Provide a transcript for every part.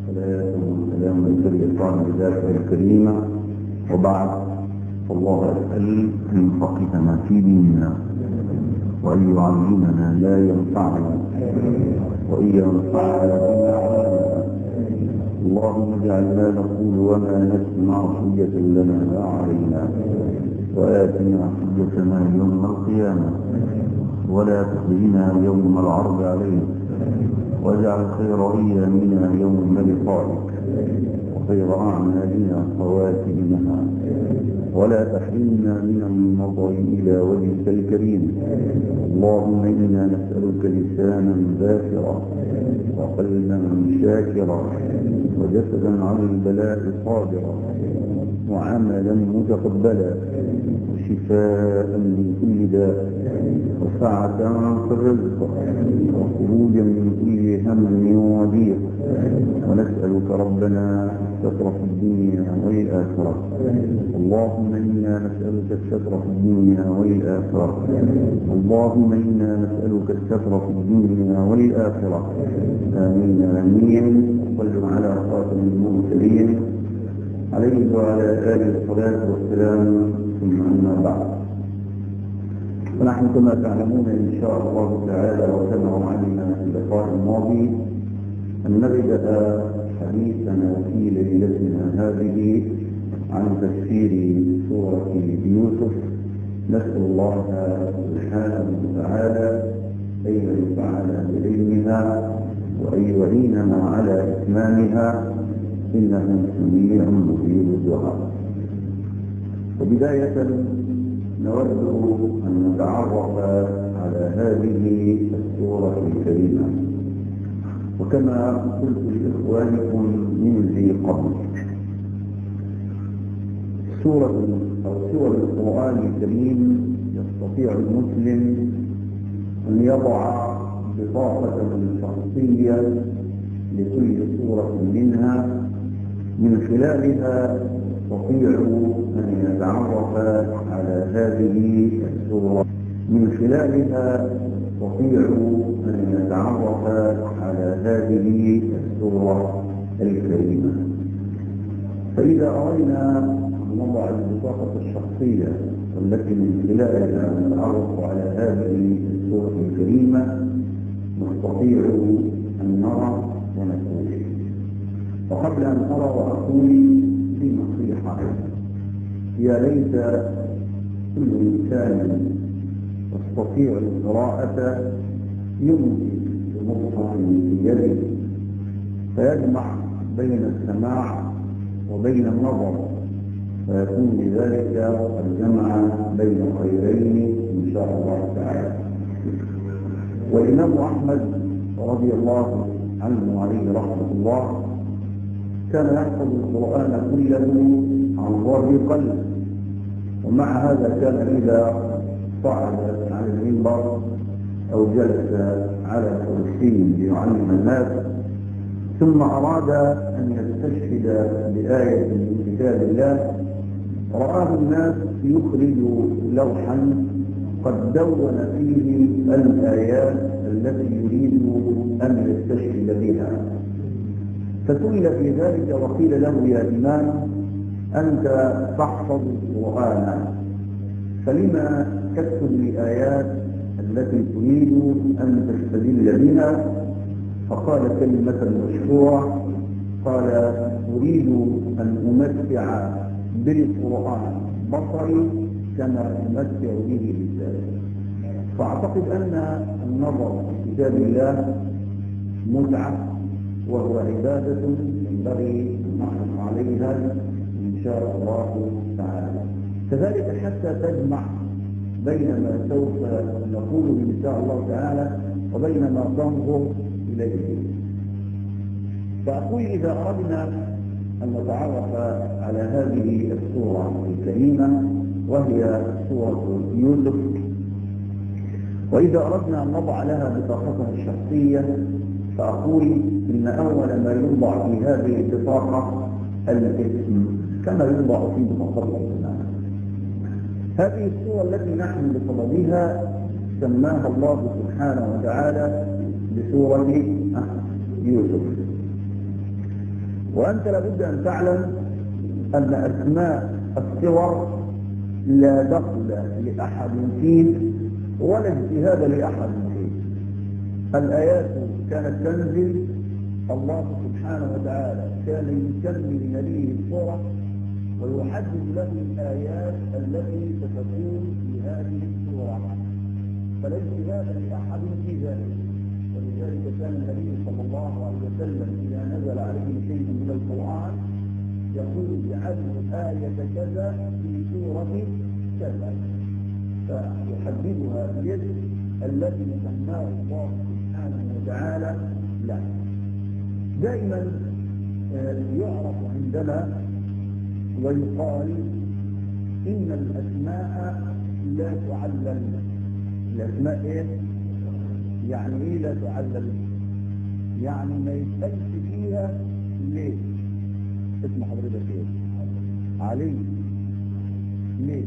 والصلاة والسلام على بذاته الكريمة وبعد الله أسأل أن يفقهنا في ديننا وأن يعلمنا لا ينفعنا وأن ينفعنا بما علمنا اللهم اجعل ما نقول وما نسمع حجة لنا لا علينا وآتنا حجتنا يوم القيامة ولا تخزنا يوم العرض علينا واجعل خير ايامنا يوم لقائك وخير اعمالنا خواتمها ولا تحرمنا من النظر الى وجهك الكريم اللهم انا نسالك لسانا ذاكرا وقلبا شاكرا وجسدا على البلاء صابرا وعملا متقبلا وشفاء من كل داء وسعة في الرزق وخروجا من كل هم وضيق ونسألك ربنا الستر في الدنيا والآخرة اللهم إنا نسألك الستر في الدنيا والآخرة اللهم إنا نسألك الستر في الدنيا والآخرة آمين آمين صلوا على خاتم المرسلين عليه وعلى آله الصلاة والسلام ثم أما بعد ونحن كما تعلمون إن شاء الله تعالى وكما وعدنا في اللقاء الماضي أن نبدأ حديثنا في ليلتنا هذه عن تفسير سورة يوسف نسأل الله سبحانه وتعالى أن ينفعنا بعلمها وأن يعيننا على إتمامها إنه سميع مجيب الدعاء وبداية نود أن نتعرف على هذه السورة الكريمة وكما قلت لإخوانكم من ذي قبل سورة أو سور القرآن الكريم يستطيع المسلم أن يضع بطاقة شخصية لكل سورة منها من خلالها يستطيع أن يتعرف على هذه السورة من خلالها يستطيع أن يتعرف على هذه السورة الكريمة فإذا أردنا أن نضع البطاقة الشخصية التي من خلالها نتعرف على هذه السورة الكريمة نستطيع أن نرى ونقول وقبل أن أرى وأقول في نصيحة يا ليت كل إنسان يستطيع القراءة يمسك بمصحف في يده فيجمع بين السماع وبين النظر فيكون بذلك الجمع بين خيرين إن شاء الله تعالى والإمام أحمد رضي الله عنه عليه رحمة الله كان يحفظ القرآن كله عن ظهر قلب ومع هذا كان إذا صعد عن المنبر أو جلس على كرسي ليعلم الناس ثم أراد أن يستشهد بآية من كتاب الله رآه الناس يخرج لوحا قد دون فيه الآيات التي يريد أن يستشهد بها فسئل في ذلك وقيل له يا إمام أنت تحفظ القرآن فلما تكتب الآيات التي تريد أن تستدل بها فقال كلمة مشهورة قال أريد أن أمتع بالقرآن بصري كما أمتع به لساني فأعتقد أن النظر في كتاب الله متعة وهو عبادة ينبغي أن نحرص عليها إن شاء الله تعالى كذلك حتى تجمع بين ما سوف نقوله إن شاء الله تعالى وبين ما تنظر إليه فأقول إذا أردنا أن نتعرف على هذه السورة الكريمة وهي سورة يوسف وإذا أردنا أن نضع لها بطاقتها الشخصية فأقول إن أول ما يوضع في هذه البطاقة الاسم كما يوضع في بطاقة الإسلام هذه السورة التي نحن بصددها سماها الله سبحانه وتعالى بسورة يوسف وأنت لابد أن تعلم أن أسماء الصور لا دخل لأحد فيه ولا اجتهاد لأحد فيه الآيات كانت تنزل الله سبحانه وتعالى كان يسمي لنبيه الصورة ويحدد له الآيات التي ستكون في هذه الصورة فلا اجتهاد لأحد في ذلك ولذلك كان النبي صلى الله عليه وسلم إذا نزل عليه شيء من القرآن يقول اجعلوا آية كذا في سورة كذا فيحددها بيد الذي سماه الله سبحانه وتعالى له دائما يعرف عندنا ويقال إن الأسماء لا تعلل الأسماء إيه؟ يعني إيه لا تعلل يعني ما يسألش فيها ليه اسم حضرتك ايه علي ليه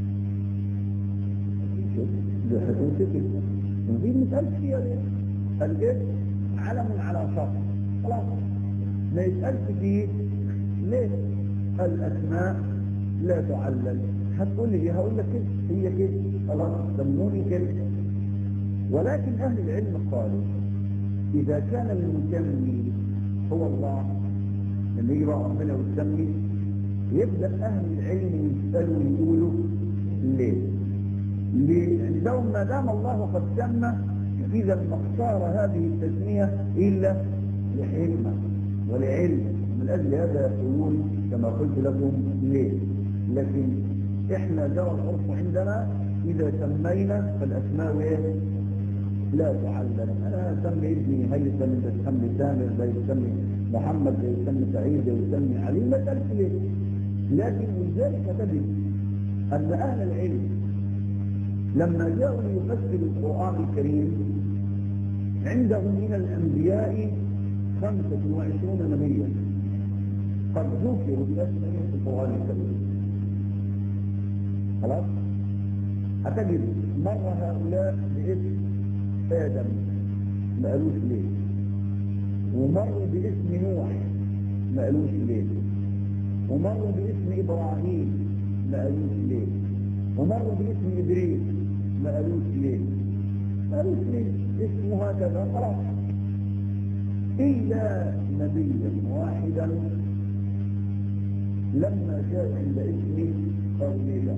ده هتمسكي دي مسألة فيها ليه الاسم علم على شخص خلاص ما يسألش فيه ليه الأسماء لا تعلل هتقول لي هقول لك كده هي كده خلاص سموني كده ولكن أهل العلم قالوا إذا كان المسمي هو الله لما يجي بقى ربنا ويسمي يبدأ أهل العلم يسألوا ويقولوا ليه؟ ليه؟ عندهم ما دام الله قد سمى إذا ما اختار هذه التسمية إلا لحكمة ولعلم من أجل هذا يقولون كما قلت لكم ليه؟ لكن إحنا جرى العرف عندنا إذا سمينا فالأسماء إيه؟ لا تعلم أنا أسمي ابني هيثم ده يسمي سامر ده يسمي محمد ده يسمي سعيد ده يسمي علي ما تلف ليه لكن لذلك تجد أن أهل العلم لما جاءوا ليفسروا القرآن الكريم عندهم من الأنبياء خمسة وعشرون نبيا قد ذكروا بأسمائهم في القرآن الكريم خلاص هتجد مر هؤلاء باسم آدم ما قالوش ليه ومروا باسم نوح ما قالوش ليه ومروا باسم إبراهيم ما قالوش ليه ومروا باسم إدريس ما قالوش ليه ما قالوش ليه اسمه هكذا خلاص إلا نبيا واحدا لما جاء عند اسمه قال لي لا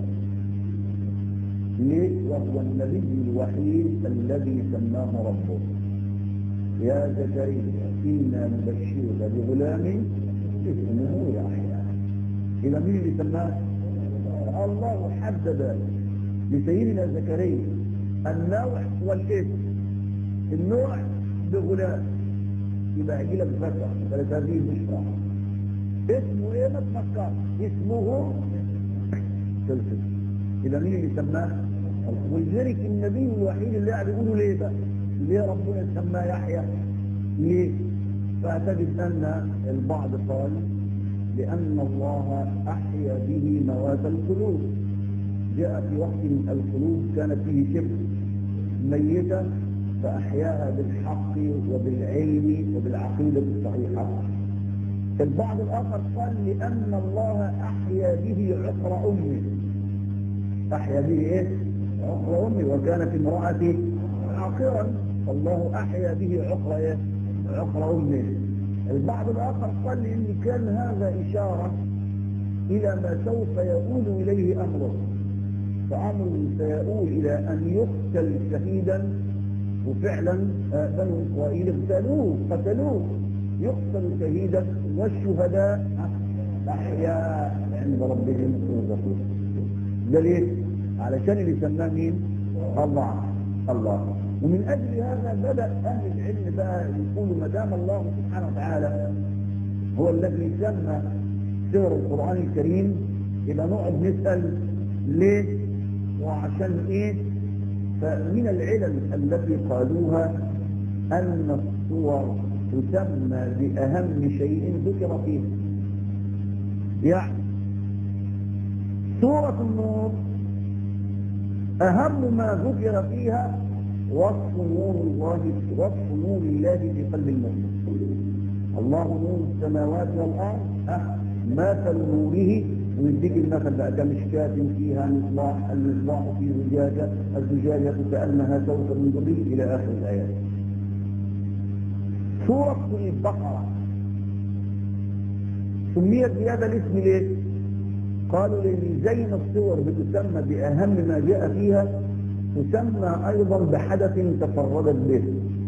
ليه وهو النبي الوحيد الذي سماه ربه يا زكريا إنا نبشرك بغلام اسمه يحيى إذا مين اللي سماه الله حدد لسيدنا زكريا النوع والاسم النوع بغلام يبقى يجي لك فتح فلتهذه بشرى اسمه ايه ما تفكر اسمه سلسل يبقى مين اللي سماه ولذلك النبي الوحيد اللي قاعد يقولوا ليه بقى ليه ربنا سماه يحيى ليه فاعتقد ان البعض قال لان الله احيا به موات القلوب جاء في وقت من القلوب كانت فيه شبه ميتة فأحياها بالحق وبالعلم وبالعقيدة الصحيحة البعض الآخر قال لأن الله أحيا به عقر أمه أحيا به إيه؟ عقر أمي وكانت امرأتي عاقرا الله أحيا به عقر إيه؟ عقر أمي البعض الآخر قال لأن كان هذا إشارة إلى ما سوف يؤول إليه أمره فأمر سيؤول إلى أن يقتل شهيدا وفعلا بنو إسرائيل اغتالوه قتلوه يقتل شهيدا والشهداء أحياء عند ربهم يرزقون دليل علشان اللي سماه مين الله الله ومن أجل هذا بدأ أهل العلم بقى يقولوا ما دام الله سبحانه وتعالى هو الذي سمى سور القرآن الكريم يبقى نقعد نسأل ليه وعشان ايه فمن العلل التي قالوها أن الصور تسمى بأهم شيء ذكر فيه يعني سورة النور أهم ما ذكر فيها وصف نور الله وصف نور الله في قلب المؤمن الله نور السماوات والارض ها مثل نوره ويديك المثل بقى كمشكاة فيها مصباح المصباح في زجاجة الزجاجة كأنها كوكب من دري إلى آخر الآيات سورة البقرة سميت بهذا الاسم ليه؟ قالوا لأن زي ما الصور بتسمى بأهم ما جاء فيها تسمى أيضا بحدث تفردت به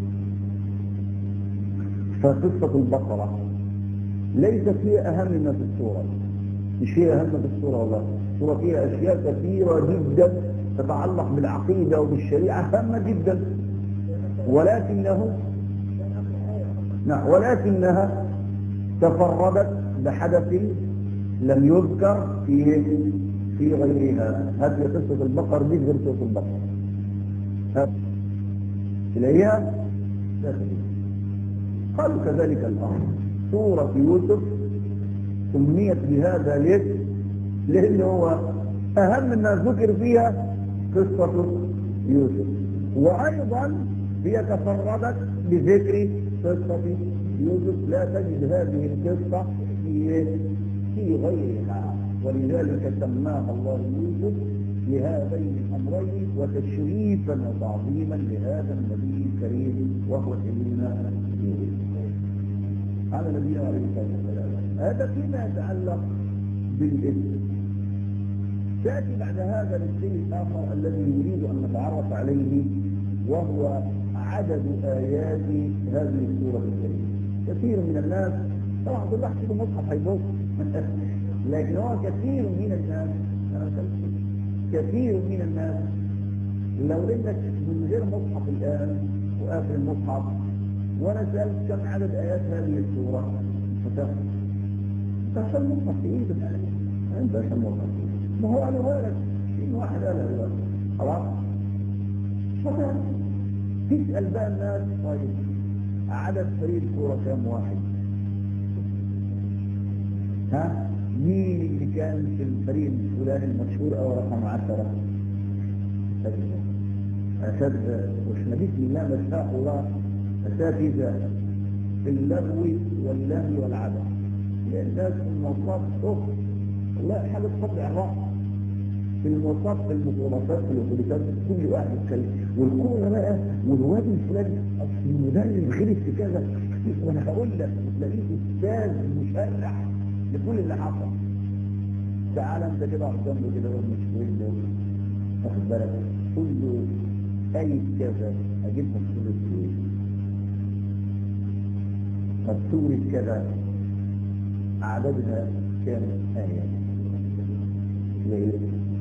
فقصة البقرة ليست هي أهم ما في السورة مش هي أهم في السورة والله السورة فيها أشياء كثيرة جدا تتعلق بالعقيدة وبالشريعة هامة جدا ولكنه نعم ولكنها تفردت بحدث لم يذكر في في غيرها هذه قصة البقر دي غير قصة البقر إليها قالوا كذلك الأمر سورة يوسف سميت بهذا الاسم لأنه هو أهم ما ذكر فيها قصة يوسف وأيضا هي تفردت بذكر قصة يوسف لا تجد هذه القصة في في غيرها ولذلك سماها الله يوسف لهذين الأمرين وتشريفا وتعظيما لهذا النبي الكريم وهو سيدنا يوسف على نبينا عليه الصلاة والسلام هذا فيما يتعلق بالاسم تأتي بعد هذا للشيء الآخر الذي نريد أن نتعرف عليه وهو عدد آيات هذه السورة الكريمة كثير من الناس طبعا كل واحد عنده مصحف هيبص لكن هو كثير من الناس كثير من الناس لو انك من غير مصحف الآن وآخر المصحف وانا سألت كم عدد آيات هذه السورة فتاخد تحصل مصحف في ايدك انت عشان مصحف ما هو انا غيرك في واحد قال دلوقتي خلاص فتاخد تسأل بقى الناس طيب عدد فريق الكورة كام واحد ها مين اللي كان في الفريق الفلاني المشهور او رقم عشرة أساتذة وإحنا بسم الله ما شاء الله أساتذة في اللغو واللهو والعبث لأن الناس في المواصلات أخر والله حاجة تطبع الرأس في المواصلات في الميكروباصات في الأتوبيسات كل واحد يتكلم والكورة بقى والواد الفلاني أصل المدرب غلط في كذا وأنا هقول لك تلاقيه أستاذ مشرح لكل اللي حصل تعال انت كده قدام له كده مش له واخد بالك قول له اي كذا اجيبهم سورة ايه طب سورة كذا عددها كام آية ليه؟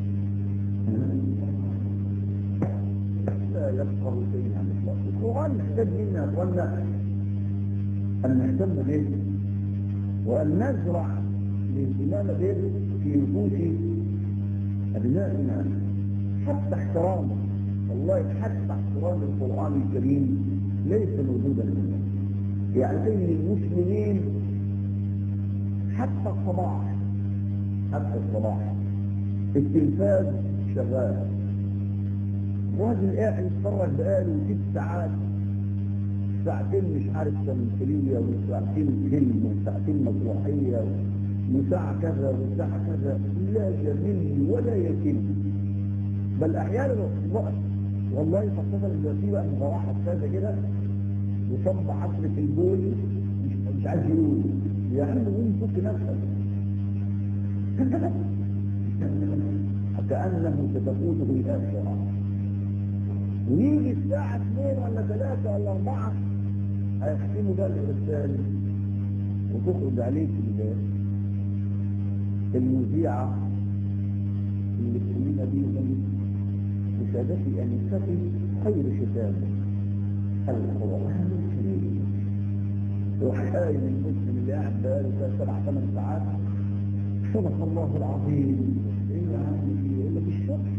لا يفقه شيئا مطلقا القرآن محتاج منا يا اخوانا أن نهتم به وأن نزرع الاهتمام به في نفوس أبنائنا حتى احترامه والله حتى احترام القرآن الكريم ليس موجودا هنا يعني زي المسلمين حتى الصباح حتى الصباح التلفاز شغال راجل قاعد يتفرج بقاله ست ساعات ساعتين مش عارف تمثيلية وساعتين فيلم وساعتين مسرحية وساعة كذا وساعة كذا لا يمل ولا يكل بل أحيانا وقت والله خاصة إذا في بقى مروحة كذا كده وصب عصر في البول مش, مش عايز يقول يا عم قوم فك نفسك كأنه ستفوته الآخرة ويجي الساعة 2 ولا 3 ولا 4 هيختموا بقى الإرسال وتخرج عليك المذيعة اللي ابتلينا بيهم بسادتي أنستي خير شتام القرآن الكريم وحايل المسلم اللي قاعد بقاله سبع ثمان ساعات صدق الله العظيم ايه يا عم يقول لك الشكر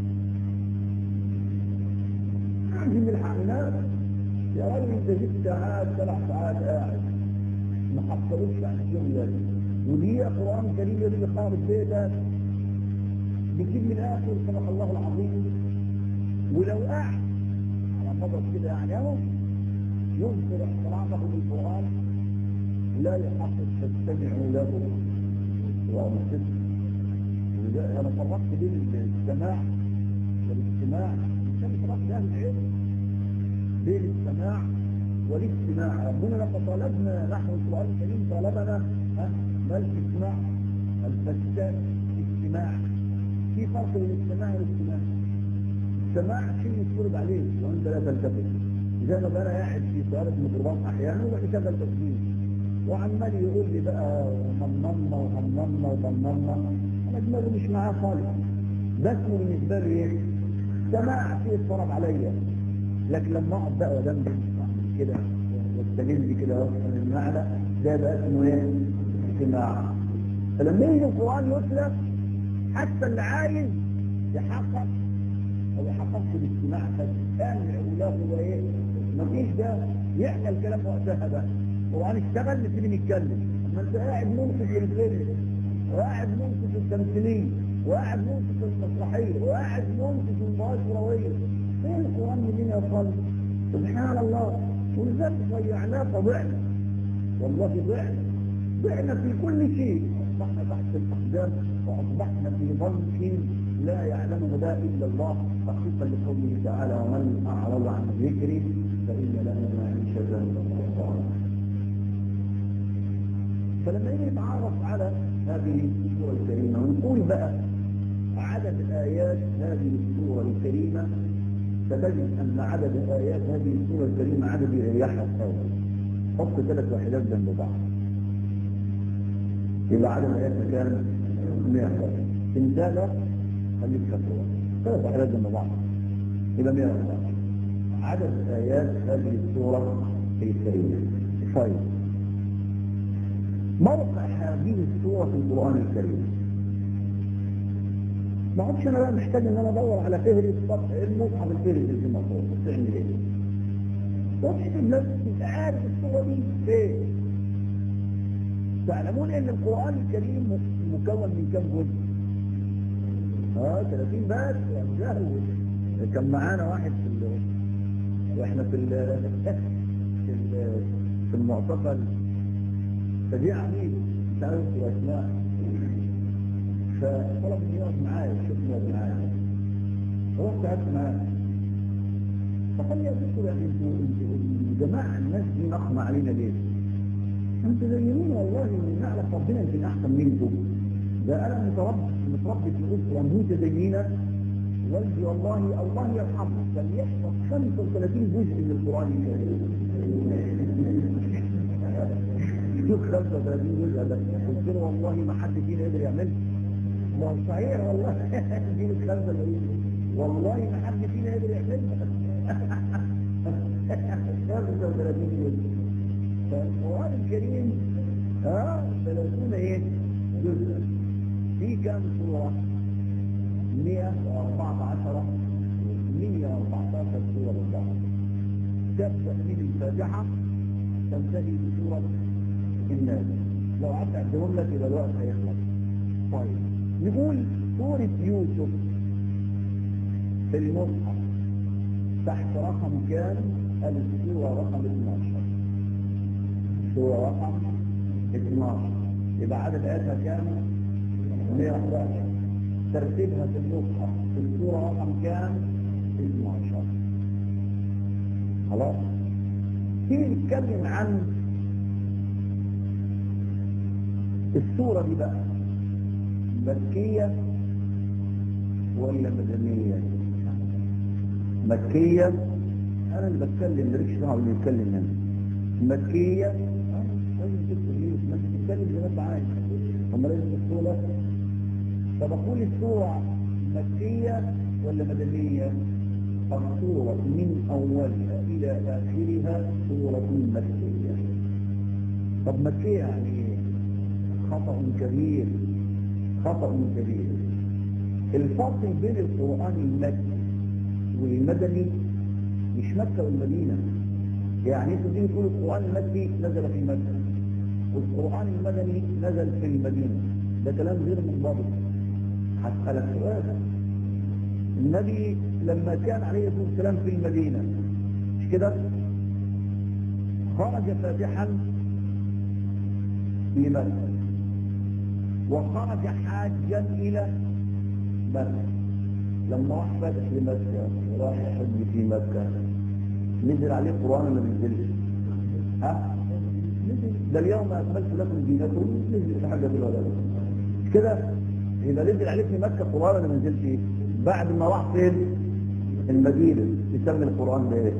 عايزين نلحق ناس يا راجل انت ست ساعات سبع ساعات قاعد ما حصلوش عن الشغل ودي قرآن كريم اللي قام بيتك بتجيب من اخر صدق الله العظيم ولو قاعد على مضض كده يعني اهو يذكر احترامه بالقرآن لا يحقق تستمعوا له وأنصتوا أنا فرقت بين السماع والاستماع كان فرقت أهل العلم بين السماع والاستماع ربنا لما طالبنا نحو القرآن الكريم طالبنا ما الاستماع الفساد استماع في فرق بين الاستماع والاستماع السماع شيء يتفرض عليه وانت لا تلتفت زي ما بقى قاعد في سؤالة الميكروباص احيانا ويشغل تسجيل وعمال يقول لي بقى هممنا وهممنا وطممنا انا دماغي مش معاه خالص بس بالنسبه لي ايه سماع شيء اتفرض عليا لكن لما اقعد بقى ودمجي كده واستجل كده وافهم المعنى ده بقى اسمه ايه؟ استماع فلما يجي القران يتلى حتى اللي عايز يحقق او يحقق في الاستماع فالسامع له هو ايه؟ مفيش ده يحكى الكلام وقتها بقى القران اشتغل نبتدي نتكلم اما انت قاعد منصف للفيلم وقاعد منصف للتمثيليه وقاعد منصف للمسرحيه وقاعد منصف للمواد الكرويه فين القران منين يا خالد؟ سبحان الله ولذلك ضيعناه فضعنا والله ضعنا ضعنا في كل شيء اصبحنا تحت الاقدام واصبحنا في ضنك لا يعلمه لا الا الله خصيصا لقوله تعالى ومن اعرض عن ذكري فان له معيشه ضنكا فلما نيجي نتعرف على هذه السوره الكريمه ونقول بقى عدد ايات هذه السوره الكريمه فتجد ان عدد ايات هذه السوره الكريمه عدد يريحك قوي حط ثلاث وحدات جنب بعض يبقى عدد اياتنا كام 100 انتهى خليك فاكره ثلاث وحدات جنب بعض يبقى 100 عدد ايات هذه السوره الكريمه طيب موقع هذه السوره في القران الكريم ما عادش انا بقى محتاج ان انا ادور على فهرس سطح المصحف الفهرس اللي مطلوب تعمل ايه؟ واحد نفسي عارف الصوره دي فين؟ تعلمون ان القران الكريم مكون من كم جزء؟ اه 30 بس يا مجهز كان معانا واحد في ال... واحنا في ال... في ال... في المعتقل فدي عميد تعرف اسماء فطلب اني يقعد معايا شوفني يقعد معايا رحت قعدت معاه فقال لي يا دكتور يعني انتوا الجماعه الناس دي نقمه علينا ليه؟ انتوا زينين والله ان نعرف ربنا يمكن احسن منكم ده انا متربي متربي في اسره متدينه والدي والله الله يرحمه كان يحفظ 35 جزء من القران الكريم شوف 35 جزء ده قلت له والله ما حد فينا يقدر يعملها ما هو صحيح والله دي الخمسة والله ما حد فينا يقدر يعملها 35 جزء فالقرآن الكريم ها 30 ايه جزء في كام سورة 114 114 سورة بالضبط تبدأ من الفاتحة تنتهي بسورة الناس لو قعدت اعدهم لك يبقى الوقت هيخلص طيب نقول سورة يوسف في المصحف تحت رقم كام؟ السورة رقم 12 سورة رقم 12 يبقى عدد آياتها كام؟ 111 ترتيبها في المصحف في السورة رقم كام؟ 12 خلاص؟ تيجي نتكلم عن السورة دي بقى مكية ولا مدنية مكية أنا اللي بتكلم مالكش دعوة اللي يتكلم هنا مكية لازم تكتب ما تتكلم زي ما انت عايز هم لازم السورة طب أقول السورة مكية ولا مدنية؟ السورة من أولها إلى آخرها سورة مكية طب مكية يعني إيه؟ خطأ كبير خطأ كبير الفاصل بين القرآن المكي والمدني مش مكة والمدينة يعني انتوا تيجي تقول القرآن المكي نزل في مكة والقرآن المدني نزل في المدينة ده كلام غير منضبط هسألك سؤال النبي لما كان عليه الصلاة والسلام في المدينة مش كده خرج فاتحا في مكة وخرج حاجا إلى مكة لما راح فتح لمكة وراح يحج في مكة نزل عليه قرآن ولا ما نزلش؟ ها؟ نزل ده اليوم أكملت لكم دينكم نزل في حاجة في الولد مش كده؟ يبقى نزل عليه في مكة قرآن ولا ما نزلش؟ بعد ما راح فين؟ المدينة يسمي القرآن ده ايه؟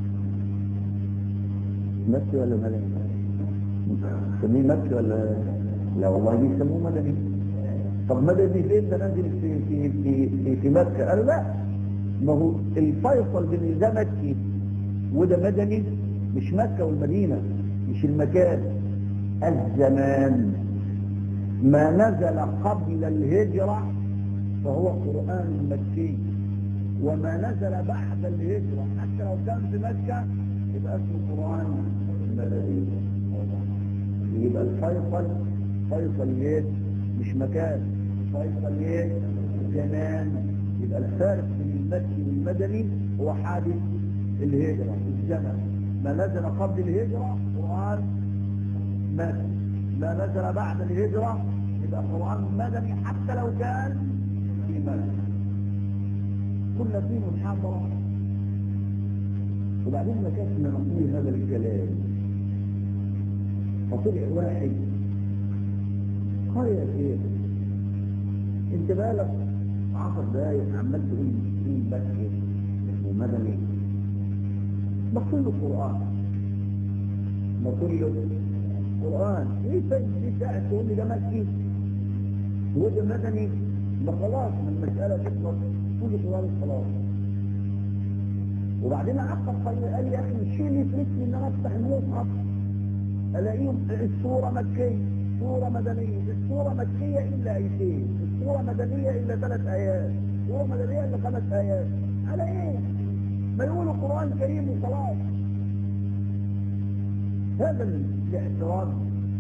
مكي ولا مدني؟ يسميه مكي ولا لا والله بيسموه مدني طب مدني فين ده نازل في في في في, في مكة قال لا ما هو الفيصل بين ده مكي وده مدني مش مكة والمدينة مش المكان الزمان ما نزل قبل الهجرة فهو قرآن مكي وما نزل بعد الهجرة حتى لو كان في مكة يبقى اسمه قرآن مدني يبقى الفيصل فيصل ايه مش مكان فيصل ايه زمان يبقى الفارق بين المكي والمدني هو حادث الهجرة الزمن ما نزل قبل الهجرة قرآن مدني ما نزل بعد الهجرة يبقى قرآن مدني حتى لو كان في مكة كنا فيه محاضرة وبعدين ما كنا نقول هذا الكلام فطلع واحد قال يا شيخ انت بالك عشر دقايق عمال تقول في مكي ومدني بقول له قرآن بقول له قرآن ايه ايه ساعة تقول لي ده مكي وده مدني ما خلاص من المسألة تخلص كل قرآن خلاص وبعدين عقب قال لي يا اخي الشيء اللي يفرقني ان انا افتح المصحف الاقيهم الصورة مكية صورة مدنية الصورة مكية الا ايتين الصورة مدنية الا ثلاث ايات الصورة مدنية الا خمس ايات على ايه ما يقولوا قرآن كريم وخلاص هذا الاعتراض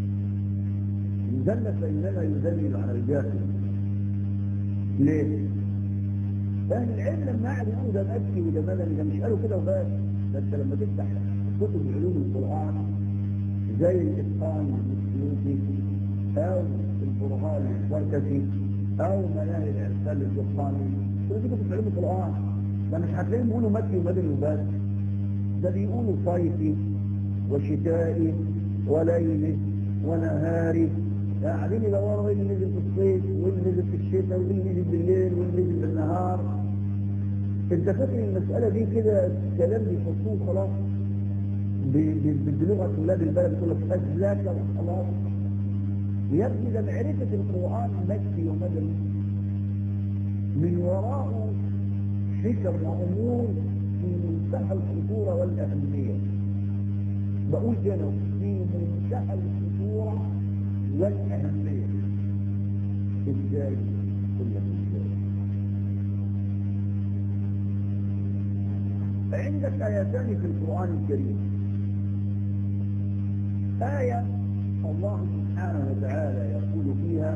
يدل فإنما يدلل على الجاهل ليه؟ أهل العلم لما قعدوا يقولوا ده مكي وده مدني ده مش قالوا كده وبس ده أنت لما تفتح كتب علوم القرآن زي الإتقان السيوطي أو البرهان الزركشي أو مناهج الإرسال الدخاني كل دي كتب علوم القرآن ده مش هتلاقيهم بيقولوا مكي ومدني وبس ده بيقولوا صيفي وشتائي وليلي ونهاري قاعدين يدوروا ايه اللي نزل في الصيف واللي نزل في الشتاء واللي نزل بالليل واللي نزل بالنهار انت فاكر المسألة دي كده كلام بيحطوه خلاص بلغة ولاد البلد يقول لك أجلاك وخلاص يا ابني ده معرفة القرآن مكي ومدني من وراءه حكم وأمور في منتهى الخطورة والأهمية بقول كده في منتهى الخطورة والأهمية ازاي كل ازاي عندك آيتان في القرآن الكريم آية الله سبحانه وتعالى يقول فيها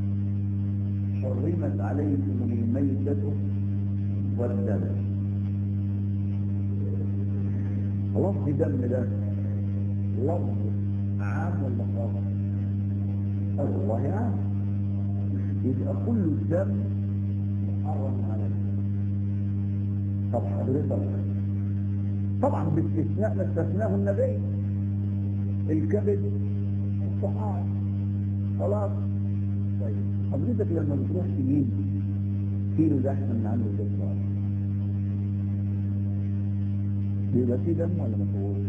حرمت عليكم الميتة والدم لفظ دم ده لفظ عام ولا خاص؟ الله عام يبقى كل الدم محرم عليه طب حضرتك طبعا باستثناء ما استثناه النبي الكبد الصحاح خلاص طيب حضرتك لما بتروح تجيب كيلو لحمه من عند الجزار بيبقى فيه دم ولا ما فيهوش؟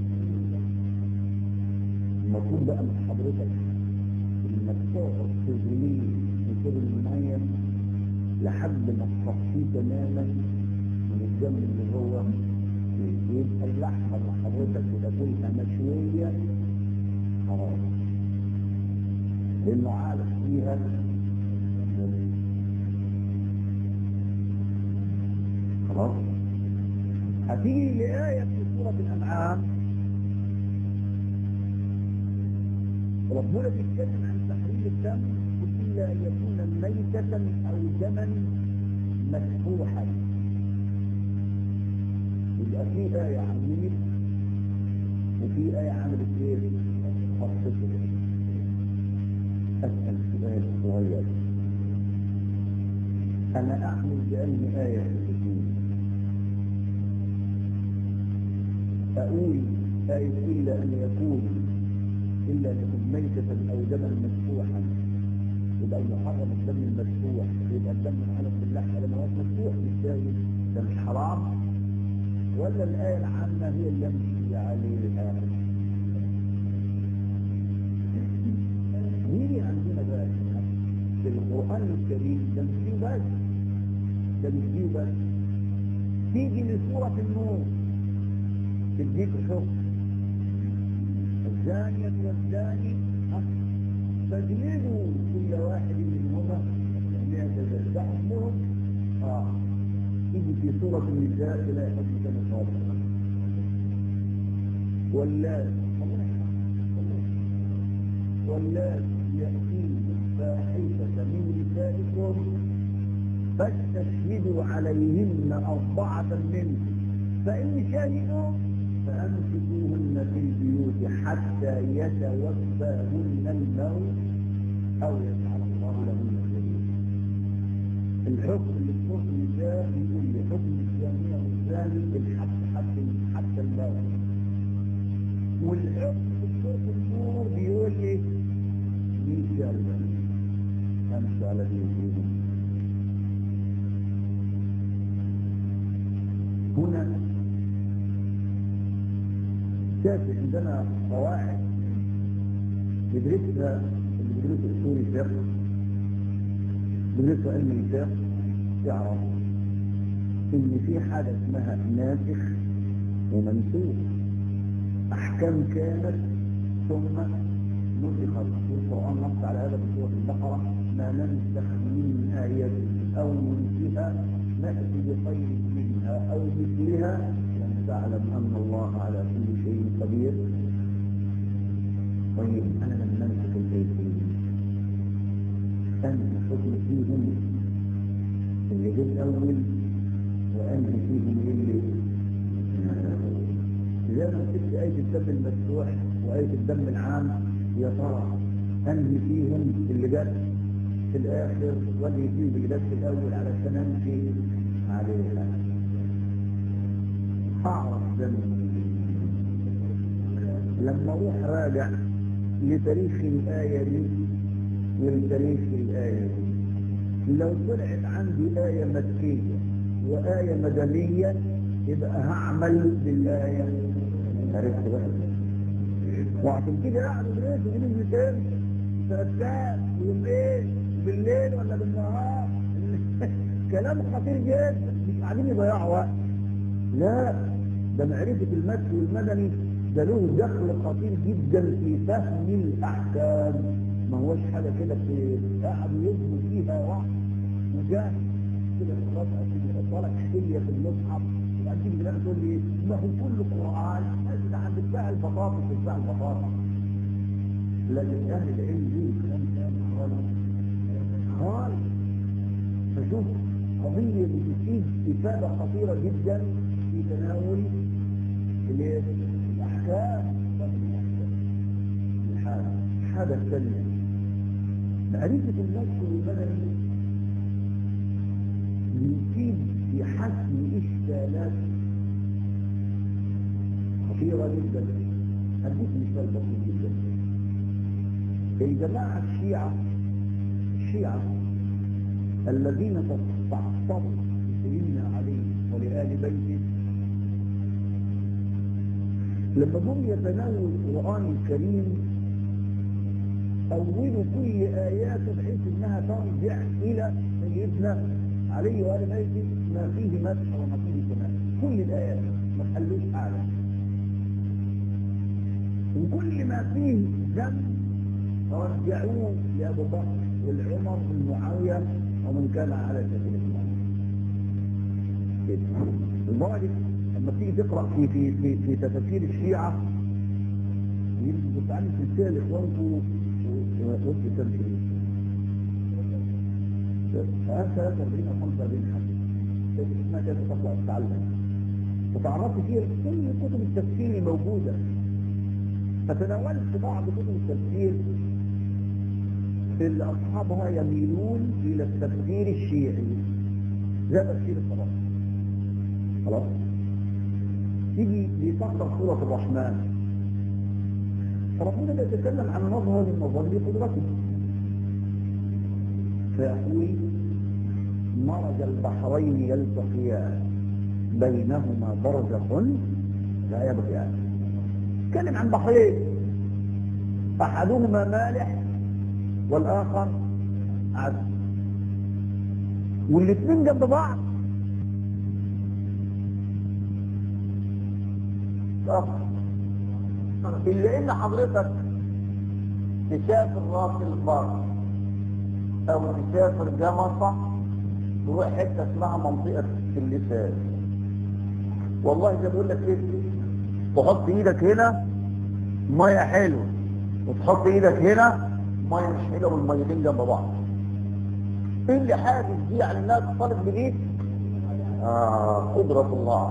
المفروض بقى من حضرتك انك تقعد تغليه في كل الميه لحد ما تصفيه تماما من الدم اللي هو فيه. يبقى اللحمه اللي حضرتك بتاكلها مشويه حرام لانه عارف فيها خلاص هتيجي لآية في سورة الأنعام ربنا بيتكلم عن تحريم الدم إلا أن يكون ميتة أو دما مسفوحا يبقى في آية عن ميت وفي آية عملت إيه؟ خاصته أسأل سؤال صغير أنا أحمل بأن آية في الدين أقول آية إلا أن يكون إلا أن يكون ميتة أو دما مسفوحا يبقى المحرم الدم المسفوح يبقى الدم على اللحم لما هو مسفوح بالتالي ده مش حرام ولا الآية العامة هي اللي يمشي عليها مين عندنا بقى في القرآن الكريم ده مش فيه بس ده مش فيه بس تيجي لسورة النور تديك حكم الزانية والزاني فاجلدوا كل واحد منهما مئة جلدة حكمهم اه تيجي في سورة النساء تلاقي حكم كما واللات واللات يأتين فاحشة من نسائكم فاستشهدوا عليهن أربعة منكم فإن شهدوا فأمسكوهن في البيوت حتى يتوفاهن الموت أو يجعل الله لهن سبيلا. الحكم اللي في سورة النساء يقول لي حكم الزانية والزاني الحد حتى حتى الموت. والحكم في سورة النور بيقول لي مين جلد أمشي على دين هنا شاف عندنا قواعد ندرسها اللي بيدرسوا اصول الفقه بيدرسوا علم الفقه يعرف ان في حاجه اسمها ناسخ ومنسوخ احكام كانت ثم نسخت والقران نص على هذا في سوره البقره ما ننسخ من ايه او ننسها ناتي بخير منها او مثلها تعلم أن الله على كل شيء قدير طيب أنا لما أمسك البيتين أنهي حكم فيهم اللي جه الأول وأنهي فيهم اللي زي ما مسكت آية الدم المفتوح وآية الدم العام يا ترى أنهي فيهم اللي جت في الآخر وأنهي فيهم اللي جت في الأول علشان أمشي عليها أعرف ذنبي لما أروح راجع لتاريخ الآية دي ولتاريخ الآية دي لو طلعت عندي آية مكية وآية مدنية يبقى هعمل بالآية عرفت بقى وعشان كده قاعدوا يدرسوا من المثال سنة كام يوم ايه بالليل ولا بالنهار كلام خطير جدا مش قاعدين يضيعوا وقت لا ده معرفة المكي والمدني ده له دخل خطير جدا في فهم الأحكام ما هوش حاجة كده في قاعد يبني فيها واحد وجاهز كده خلاص أكيد يحط لك حلية في المصحف وبعد كده بقى تقول لي ما هو كله قرآن ده عند بتاع البطاطس بتاع البطاطس لكن أهل العلم دي كلام خالص خالص فشوف قضية بتفيد إفادة خطيرة جدا في تناول الأحكام الحالة الحالة الثانية معرفة النفس والمدني يفيد في حسم إشكالات خطيرة جدا أديك مثال بسيط جدا الجماعة الشيعة الشيعة الذين تعصبوا لسيدنا علي ولآل بيته لما هم يتناولوا القرآن الكريم أولوا كل آياته بحيث إنها ترجع إلى سيدنا علي وآل بيته ما فيه مدح وما فيه كمال كل الآيات ما تخلوش أعلى وكل ما فيه ذنب رجعوه لأبو بكر والعمر والمعاوية ومن كان على سبيل الله لذلك لما تيجي تقرا في في في, في تفاسير الشيعه يجب تعالي سلسله لاخوانكم وسط تمشي فهذا 43 او 45 حديث اسمها كده تطلع تتعلم وتعرفت فيها كل كتب التفسير موجوده فتناولت بعض كتب التفسير اللي أصحابها يميلون إلى التفكير الشيعي زي تفسير الصلاة خلاص تيجي لتقرأ سورة الرحمن فربنا بيتكلم عن مظهر من مظاهر قدرته فيقول مرج البحرين يلتقيان بينهما برزخ لا يبغيان تكلم عن بحرين احدهما مالح والاخر عذب والاثنين جنب بعض الا ان حضرتك تسافر راس البر او تسافر جمصة تروح حته اسمها منطقه اللسان والله زي بقول لك ايه تحط ايدك هنا ميه حلوه وتحط ايدك هنا ميه مش حلوه والميتين جنب بعض ايه اللي حاجز دي على الناس تطالب بايه آه قدرة الله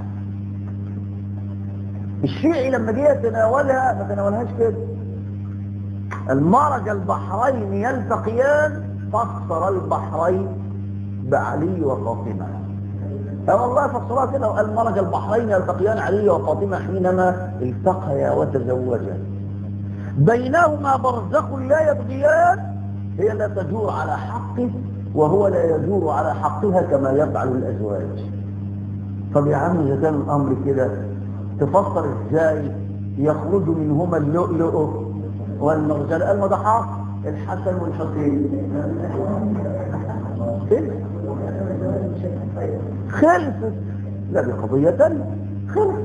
الشيعي لما جه يتناولها ما تناولهاش كده المرج البحرين يلتقيان فسر البحرين بعلي وفاطمه اه والله فسرها كده وقال مرج البحرين يلتقيان علي وفاطمه حينما التقيا وتزوجا بينهما برزخ لا يبغيان هي لا تجور على حقه وهو لا يجور على حقها كما يفعل الازواج طب يا عم اذا كان الامر كده تفسر ازاي يخرج منهما اللؤلؤ والمرجان قال ما ده حق الحسن والحسين خلفت لا دي قضية تانية خلفت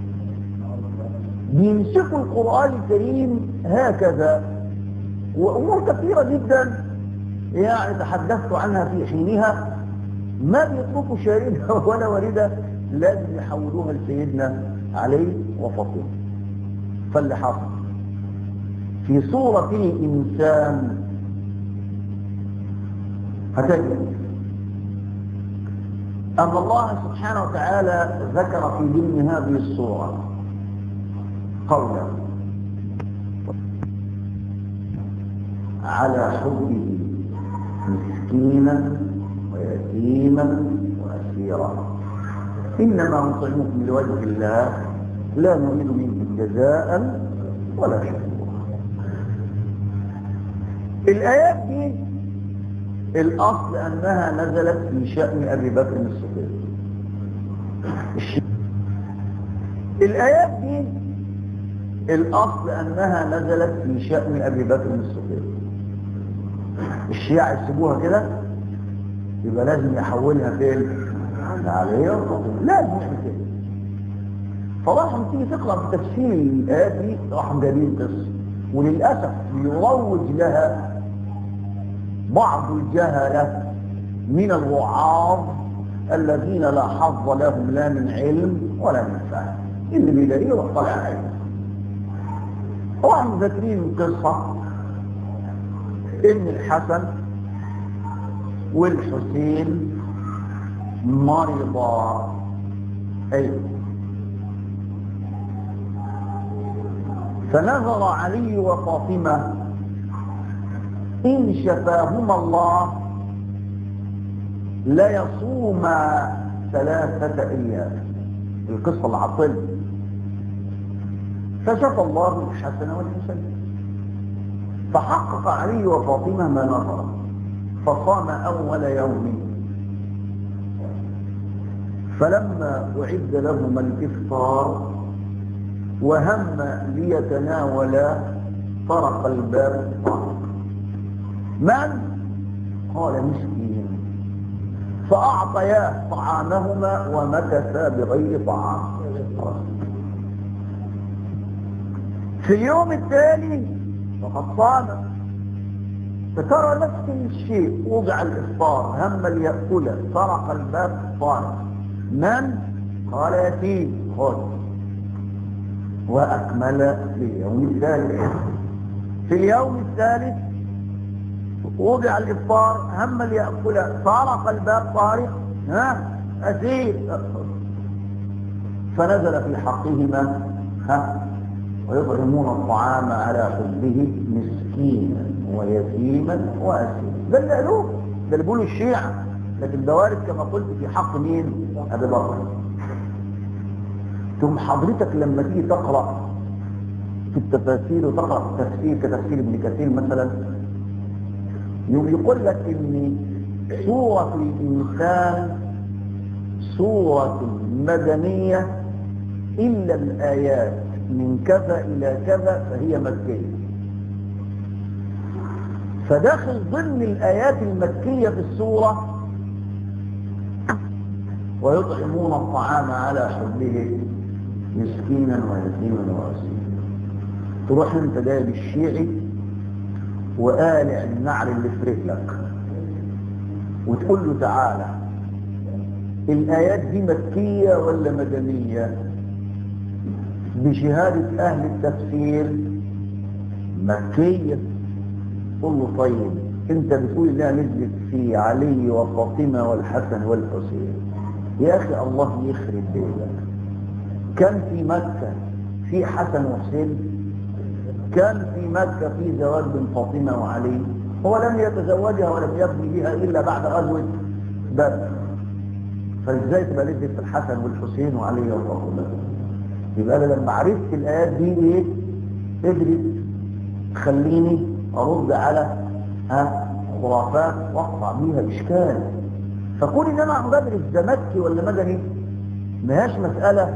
بيمسكوا القرآن الكريم هكذا وأمور كثيرة جدا يعني تحدثت عنها في حينها ما بيتركوا شاردة ولا واردة لازم يحولوها لسيدنا علي وفاطمة فاللي حصل في صورة الإنسان هتجد أن الله سبحانه وتعالى ذكر في ضمن هذه الصورة قولا على حبه مسكينا ويتيما وأسيرا إنما نطعمكم لوجه الله لا نريد منكم جزاء ولا شكورا الآيات دي الأصل أنها نزلت في شأن أبي بكر الصديق الآيات دي الأصل أنها نزلت في شأن أبي بكر الصديق الشيعة يسيبوها كده يبقى لازم يحولها فين عليه لازم يعمل كده فراحوا تيجي تقرا في تفسير الايات دي راحوا جايبين قصه وللاسف يروج لها بعض الجهله من الوعاظ الذين لا حظ لهم لا من علم ولا من فهم اللي بيلاقيه يروح طالع عليه طبعا ذاكرين القصه ان الحسن والحسين مرضا اي فنظر علي وفاطمه ان شفاهما الله لا يصوم ثلاثه ايام القصه العطل فشفى الله الحسن والحسين فحقق علي وفاطمه ما نظر فصام اول يوم فلما أعد لهما الإفطار وهم ليتناولا طرق الباب طرق من؟ قال مسكين فأعطياه طعامهما ومكثا بغير طعام في اليوم التالي فقد صام فترى نفس الشيء وضع الإفطار هم ليأكله طرق الباب طارق من قال يتيم خذ وأكمل في اليوم الثالث في اليوم الثالث وضع الإفطار هم ليأكل طارق الباب طارق ها أسير فنزل في حقهما ها ويطعمون الطعام على حبه مسكينا ويتيما واسيرا ده اللي قالوه ده اللي بيقولوا الشيعة لكن ده وارد كما قلت في حق مين ابي بكر ثم حضرتك لما تيجي تقرا في التفاسير وتقرا في التفسير كتفسير ابن كثير مثلا يوم يقول لك ان سوره الانسان سوره مدنيه الا الايات من كذا الى كذا فهي مكيه فداخل ضمن الآيات المكية في السورة ويطعمون الطعام على حبه مسكينا ويتيما واسيرا تروح انت جايب الشيعي وقالع النعل اللي في رجلك وتقول له تعالى الآيات دي مكية ولا مدنية بشهادة أهل التفسير مكية قل له طيب انت بتقول انها نزلت في علي وفاطمه والحسن والحسين يا اخي الله يخرب بيتك كان في مكه في حسن وحسين كان في مكه في زواج بين فاطمه وعلي هو لم يتزوجها ولم يبني بها الا بعد غزوه بدر فازاي تبقى نزلت في الحسن والحسين وعلي وفاطمه يبقى انا لما عرفت الايات دي ايه قدرت تخليني ارد على ها خرافات واقطع بيها اشكال فكون ان انا بدرس ده مكي ولا مدني ما هياش مساله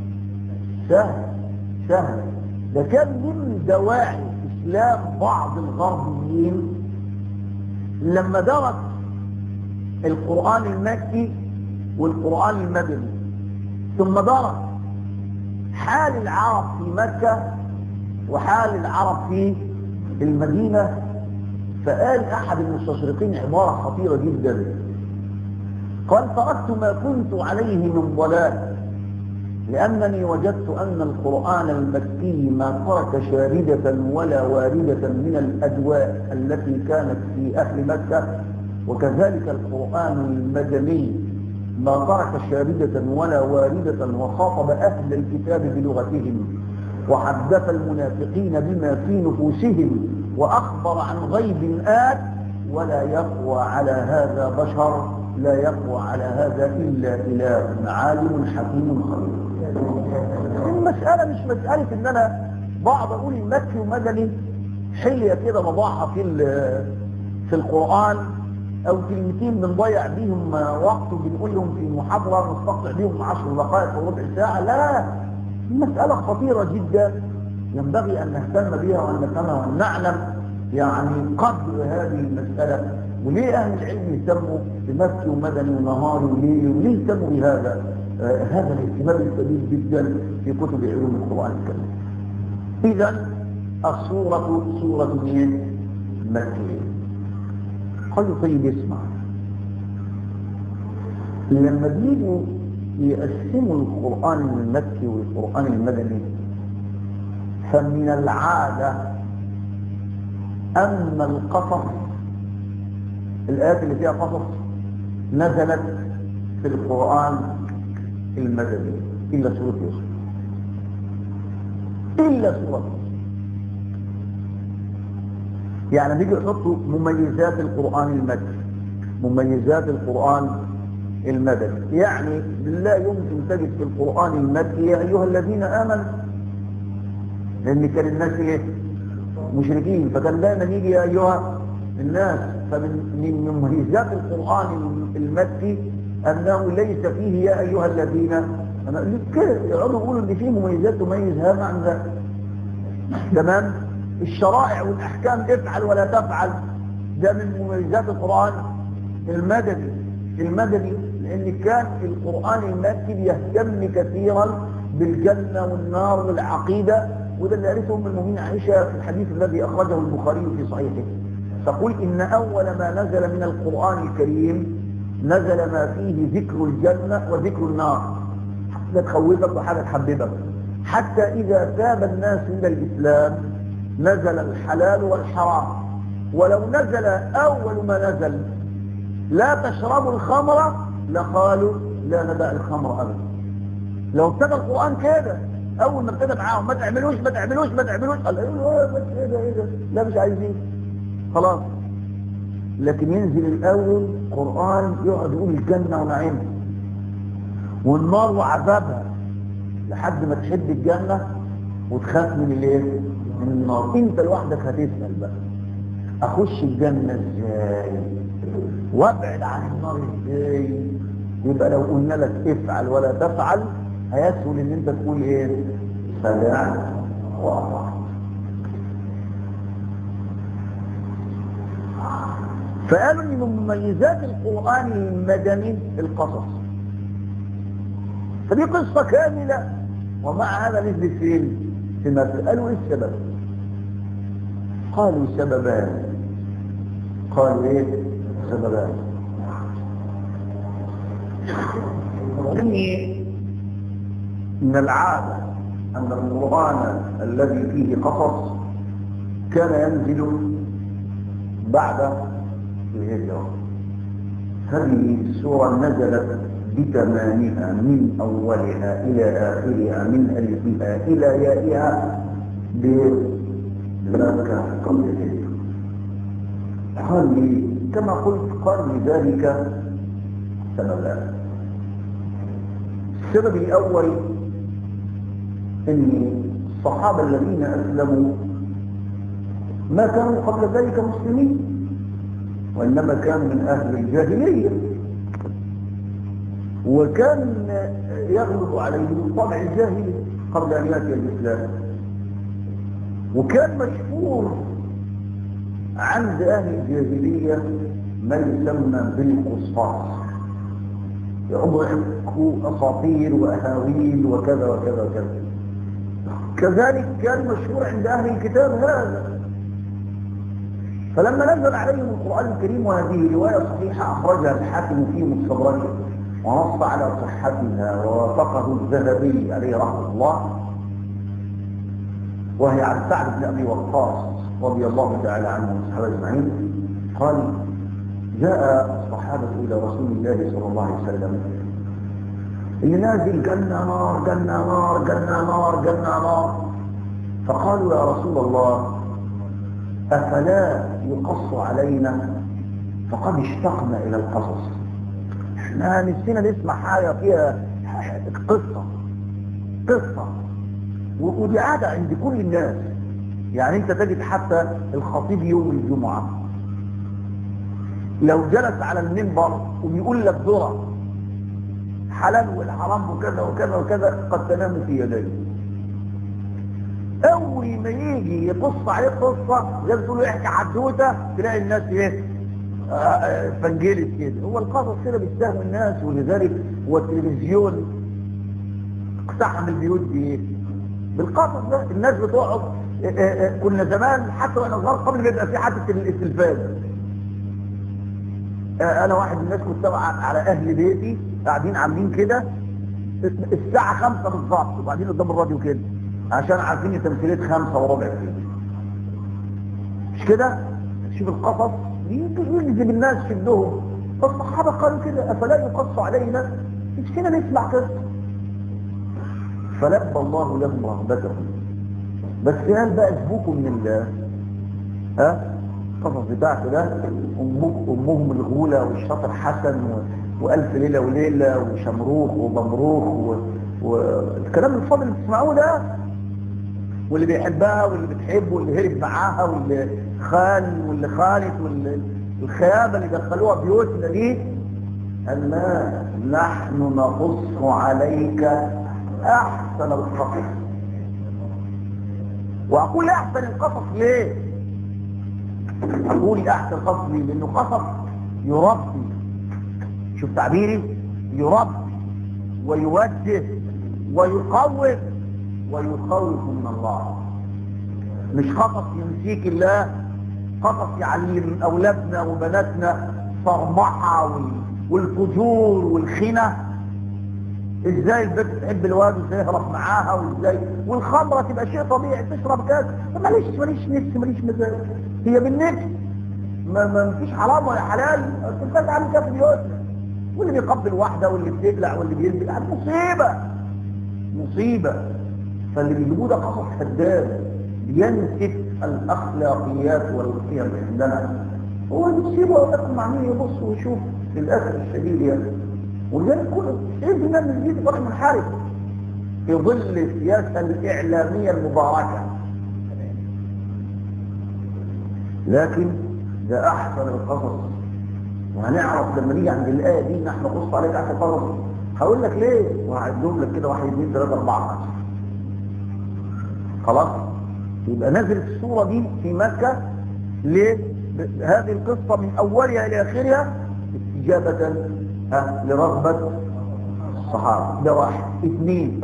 سهل سهل ده كان من دواعي اسلام بعض الغربيين لما درس القران المكي والقران المدني ثم درس حال العرب في مكه وحال العرب في المدينة فقال أحد المستشرقين عبارة خطيرة جدا قال تركت ما كنت عليه من ضلال لأنني وجدت أن القرآن المكي ما ترك شاردة ولا واردة من الأدواء التي كانت في أهل مكة وكذلك القرآن المدني ما ترك شاردة ولا واردة وخاطب أهل الكتاب بلغتهم وحدث المنافقين بما في نفوسهم وأخبر عن غيب آت ولا يقوى على هذا بشر لا يقوى على هذا إلا إله عالم حكيم خبير المسألة مش مسألة إن أنا بعض أقول المكي ومدني حلية كده بضعها في في القرآن أو كلمتين بنضيع بيهم وقت وبنقول لهم في محاضرة نستقطع بيهم 10 دقائق وربع ساعة لا مسألة خطيرة جدا ينبغي أن نهتم بها وأن نفهمها وأن نعلم يعني قدر هذه المسألة وليه أهل العلم يهتموا بمكي ومدني ونهاري وليه وليه يهتموا بهذا آه هذا الاهتمام الكبير جدا في كتب علوم القرآن الكريم إذا الصورة صورة مين؟ مكية قالوا طيب اسمع لما بيجوا يقسموا القرآن المكي والقرآن المدني فمن العادة أن القصص الآيات اللي فيها قصص نزلت في القرآن المدني إلا سورة يوسف إلا سورة يوسف يعني بيجي يحطوا مميزات القرآن المكي مميزات القرآن المدني يعني لا يمكن تجد في القرآن المكي يا أيها الذين آمنوا لأن كان الناس إيه مشركين فكان دائما يجي يا أيها الناس فمن من مميزات القرآن المكي أنه ليس فيه يا أيها الذين أنا كده يقعدوا يقولوا إن فيه مميزات تميز هذا عن ذا تمام الشرائع والأحكام افعل ولا تفعل ده من مميزات القرآن المدني المدني لأن كان القرآن المكي بيهتم كثيرا بالجنة والنار والعقيدة وده اللي قالته أم المؤمنين عائشة في الحديث الذي أخرجه البخاري في صحيحه تقول إن أول ما نزل من القرآن الكريم نزل ما فيه ذكر الجنة وذكر النار حتى تخوفك وحاجة تحببك حتى إذا تاب الناس إلى الإسلام نزل الحلال والحرام ولو نزل أول ما نزل لا تشربوا الخمر لقالوا لا ندع الخمر أبدا لو ابتدى القرآن كده أول ما ابتدى معاهم ما تعملوش ما تعملوش ما تعملوش قال ايه بس ايه ده ايه ده لا مش عايزين خلاص لكن ينزل الاول قرآن يقعد يقول الجنة ونعيمها والنار وعذابها لحد ما تحب الجنة وتخاف من الايه من النار انت لوحدك هتسأل بقى اخش الجنة ازاي وابعد عن النار ازاي يبقى لو قلنا لك افعل ولا تفعل هيسهل ان انت تقول ايه سمعت واطعت فقالوا ان من مميزات القرآن المدني القصص فدي قصة كاملة ومع هذا نزل فين في مثل قالوا ايه السبب قالوا سببان قالوا ايه سببان إني من العادة أن القرآن الذي فيه قصص كان ينزل بعد الهجرة هذه السورة نزلت بتمامها من أولها إلى آخرها من ألفها إلى يائها بمكة قبل الهجرة قال لي كما قلت قال لذلك سببان السبب الأول أن الصحابة الذين أسلموا ما كانوا قبل ذلك مسلمين وإنما كانوا من أهل الجاهلية وكان يغلب عليهم الطبع الجاهلي قبل أن يأتي الإسلام وكان مشهور عند أهل الجاهلية ما يسمى بالقصاص يحكوا أساطير وأهاويل وكذا وكذا وكذا كذلك كان مشهور عند أهل الكتاب هذا فلما نزل عليهم القرآن الكريم وهذه رواية صحيحة أخرجها الحاكم في مستدركه ونص على صحتها ووافقه الذهبي عليه رحمه الله وهي عن سعد بن أبي وقاص رضي الله تعالى عنه والصحابة أجمعين قال جاء الصحابة إلى رسول الله صلى الله عليه وسلم اللي نازل جنة نار جنة نار جنة نار جنة نار فقالوا يا رسول الله أفلا يقص علينا فقد اشتقنا إلى القصص احنا نفسنا نسمع حاجة فيها قصة قصة ودي عادة عند كل الناس يعني انت تجد حتى الخطيب يوم الجمعة لو جلس على المنبر وبيقول لك ذرة حلال والحرام وكذا وكذا وكذا قد تنام في يديه اول ما يجي يقص عليه قصة زي بتقول احكي حدوته تلاقي الناس ايه آه فنجلت كده هو القصص كده بيستهوي الناس ولذلك هو التلفزيون اقتحم البيوت بايه بالقصص ده الناس بتقعد آه آه كنا زمان حتى وانا صغير قبل ما يبقى في حادثه التلفاز انا واحد من الناس كنت على اهل بيتي قاعدين عاملين كده الساعه خمسة بالظبط وبعدين قدام الراديو كده عشان عارفين تمثيليه خمسة وربع كده مش كده شوف القصص يجذب الناس شدهم فالصحابه قالوا كده افلا يقص علينا نفسنا نسمع قصه فلبى الله لهم رغبتهم بس هل بقى اسبوكم من الله ها القصص بتاعته ده أمك امهم الغولة والشاطر حسن و... والف ليلة وليلة وشمروخ وبمروخ و... والكلام الفاضل اللي بتسمعوه ده واللي بيحبها واللي بتحبه واللي هرب معاها واللي خان واللي خانت والخيابة اللي دخلوها بيوتنا دي قال لا نحن نقص عليك احسن القصص واقول احسن القصص ليه اقول احسن قصص ليه لانه قصص يربي شوف تعبيري يربي ويوجه ويقوم ويخوف من الله مش قصص يمسيك الله قصص يعلم اولادنا وبناتنا صرمحة والفجور والخنة ازاي البنت تحب الواد وازاي يهرب معاها وازاي والخمرة تبقى شيء طبيعي تشرب كاس ماليش ماليش نفس ماليش مزاج هي بالنفس ما, ما فيش حرام ولا حلال التلفاز عامل كده في بيوتنا واللي بيقبل واحدة واللي بتقلع واللي بيلبس مصيبة مصيبة فاللي بيجيبوه ده قصص كذاب بينسف الأخلاقيات والقيم عندنا هو يسيبه لكم عمين يبص ويشوف للأسف الشديد يعني ولذلك كل سيدنا من جديد بقى منحرف في ظل السياسة الإعلامية المباركة لكن ده أحسن القصص وهنعرف لما نيجي عند الآية دي نحن نقص عليك أحسن القصص هقول لك ليه وهعدهم لك كده واحد اثنين ثلاثة أربعة خمسة خلاص يبقى نزلت الصورة دي في مكة ليه هذه القصة من أولها إلى آخرها استجابة ها لرغبة الصحابة ده واحد اثنين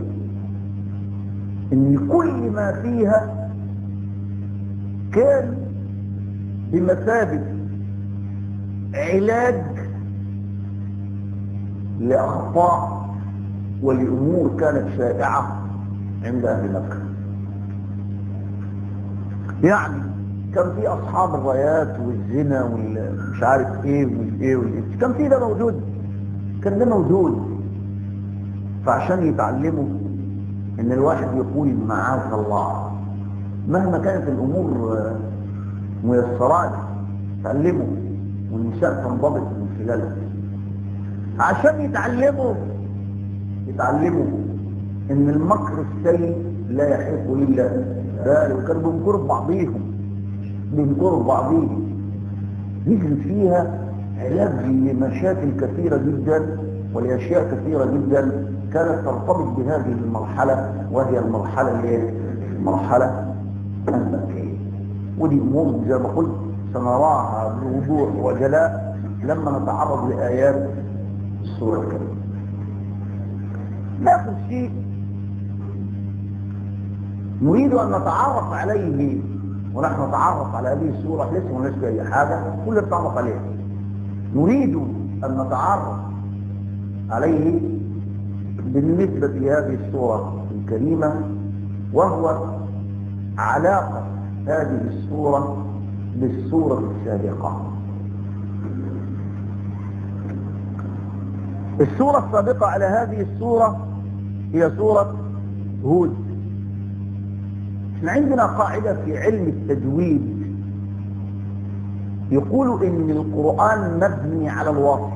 ان كل ما فيها كان بمثابة علاج لأخطاء ولأمور كانت شائعة عند أهل مكة يعني كان في أصحاب الرايات والزنا والمش عارف إيه والإيه والإيه كان في ده موجود كان ده موجود فعشان يتعلموا ان الواحد يقول معاذ الله مهما كانت الامور ميسرات تعلموا والنساء تنضبط من خلالها عشان يتعلموا يتعلموا ان المكر السيء لا يحق الا ذلك وكانوا بينكروا بعضيهم بينكروا بعضيهم نزل فيها علاج لمشاكل كثيره جدا ولاشياء كثيره جدا كانت ترتبط بهذه المرحلة وهي المرحلة اللي المرحلة المكية ودي أمور زي ما قلت سنراها بوضوح وجلاء لما نتعرض لآيات السورة الكريمة ناخذ شيء نريد أن نتعرف عليه ونحن نتعرف على هذه السورة لسه ما نسبة أي حاجة كل نتعرف عليه نريد أن نتعرف عليه بالنسبة لهذه السورة الكريمة وهو علاقة هذه السورة بالسورة السابقة السورة السابقة على هذه السورة هي سورة هود احنا عندنا قاعدة في علم التجويد يقول ان القرآن مبني على الوصف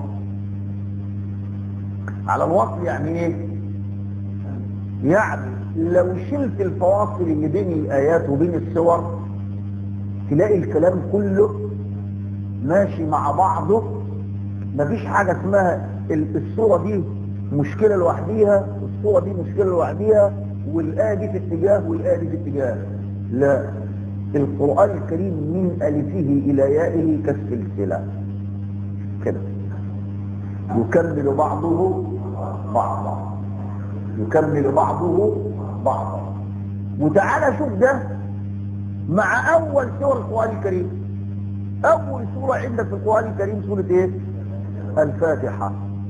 على الوصل يعني ايه يعني لو شلت الفواصل اللي بين الايات وبين السور تلاقي الكلام كله ماشي مع بعضه مفيش حاجة اسمها الصورة دي مشكلة لوحديها الصورة دي مشكلة لوحديها والآية دي في اتجاه والآية دي في اتجاه لا القرآن الكريم من ألفه إلى يائه كالسلسلة كده يكمل بعضه بعضا يكمل بعضه بعضا وتعالى شوف ده مع اول سور القرآن الكريم اول سورة عندك في القرآن الكريم سورة ايه الفاتحة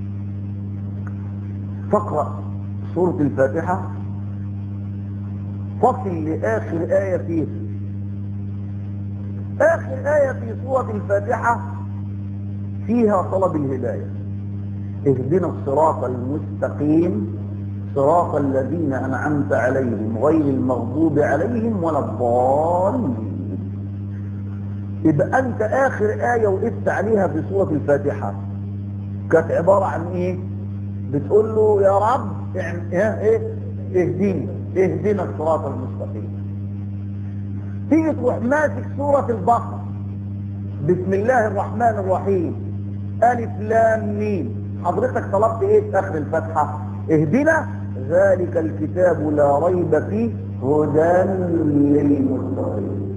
فاقرأ سورة الفاتحة فصل لآخر آية فيه آخر آية في سورة الفاتحة فيها طلب الهداية اهدنا الصراط المستقيم صراط الذين أنعمت عليهم غير المغضوب عليهم ولا الضالين يبقى أنت آخر آية وقفت عليها في سورة الفاتحة كانت عبارة عن إيه بتقول له يا رب إيه إيه اهديني اهدنا الصراط المستقيم تيجي تروح ماسك سورة البقرة بسم الله الرحمن الرحيم ألف لام ميم حضرتك طلبت ايه في اخر الفتحة اهدنا ذلك الكتاب لا ريب فيه هدى للمتقين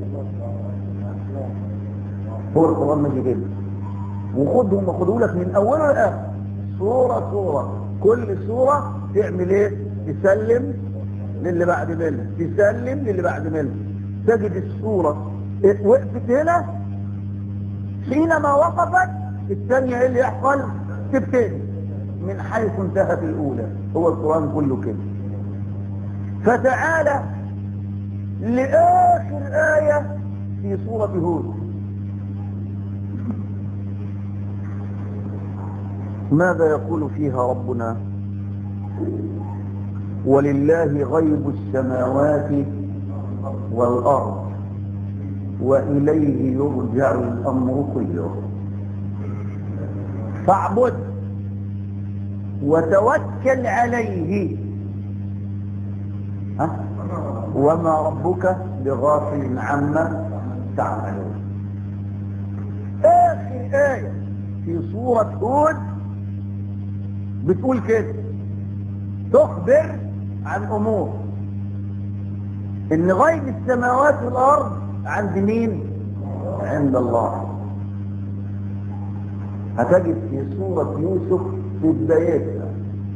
هو القرآن ماشي كده وخدهم وخدوا لك من اوله لاخر سورة سورة كل سورة تعمل ايه تسلم للي بعد منها تسلم للي بعد منها تجد السورة وقفت هنا حينما وقفت الثانية ايه اللي يحصل تبتدي من حيث انتهت الأولى هو القرآن كله كده فتعالى لآخر آية في سورة هود ماذا يقول فيها ربنا ولله غيب السماوات والأرض وإليه يرجع الأمر كله فاعبد وتوكل عليه ها؟ وما ربك بغافل عما تعملون آخر آية في سورة هود بتقول كده تخبر عن أمور إن غيب السماوات والأرض عند مين؟ عند الله هتجد في سورة يوسف في بدايتها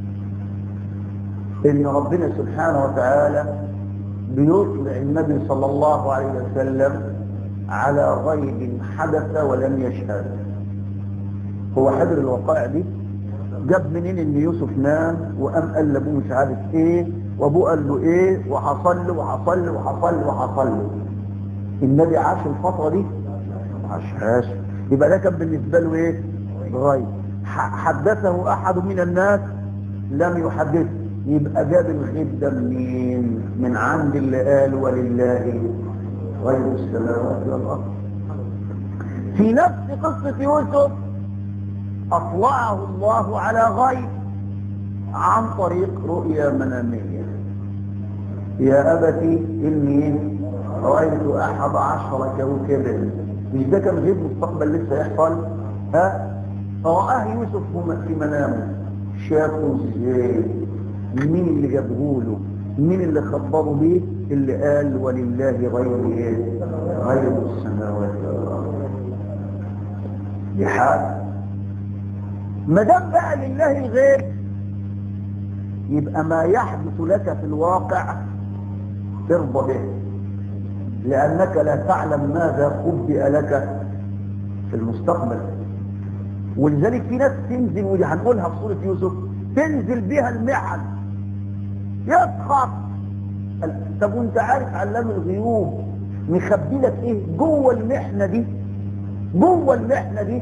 إن ربنا سبحانه وتعالى بيطلع النبي صلى الله عليه وسلم على غيب حدث ولم يشهد هو حضر الوقائع دي جاب منين ان يوسف نام وقام قال لابوه مش عارف ايه وابوه قال له ايه وحصل له وحصل له وحصل له وحصل له النبي عاش الفتره دي ما عاشهاش يبقى ده كان بالنسبه له ايه غيب حدثه احد من الناس لم يحدثه يبقى جاب الغيب ده منين من عند اللي قال ولله غيب السماوات والارض في نفس قصه يوسف اطلعه الله على غيب عن طريق رؤيا مناميه يا ابتي اني رايت احد عشر كوكبا مش ده كان غيب مستقبل لسه يحصل ها فرآه يوسف في منامه شافه ازاي مين اللي جابه له مين اللي خبره بيه اللي قال ولله غير ايه غير السماوات والارض دي حاجه ما دام بقى لله الغيب يبقى ما يحدث لك في الواقع ارضى به لانك لا تعلم ماذا خبئ لك في المستقبل ولذلك في ناس تنزل ودي هنقولها في سوره يوسف تنزل بها المحن يسخط طب وانت عارف علام الغيوب مخبي لك ايه جوه المحنه دي جوه المحنه دي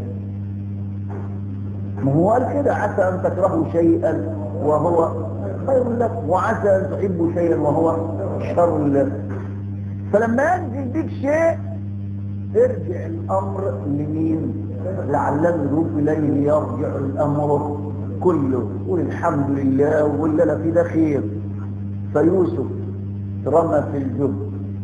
ما هو قال كده عسى ان تكرهوا شيئا وهو خير لك وعسى ان تحبوا شيئا وهو شر لك فلما ينزل بك شيء ارجع الامر لمين لعلم الغيوب اليه يرجع الامر كله قول الحمد لله واللي انا في ده خير فيوسف رمى في الجب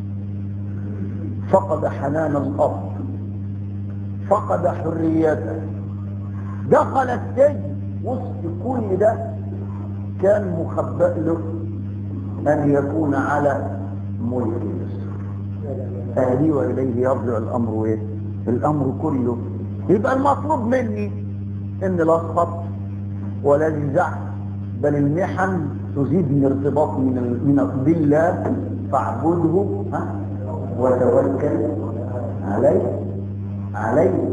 فقد حنان الارض فقد حريته دخل السجن وسط كل ده كان مخبأ له ان يكون على ملك مصر اهلي واليه يرجع الامر ايه الامر كله يبقى المطلوب مني ان لا اسقط ولا نزع بل المحن تزيد من ارتباط من من بالله فاعبده ها وتوكل عليه عليه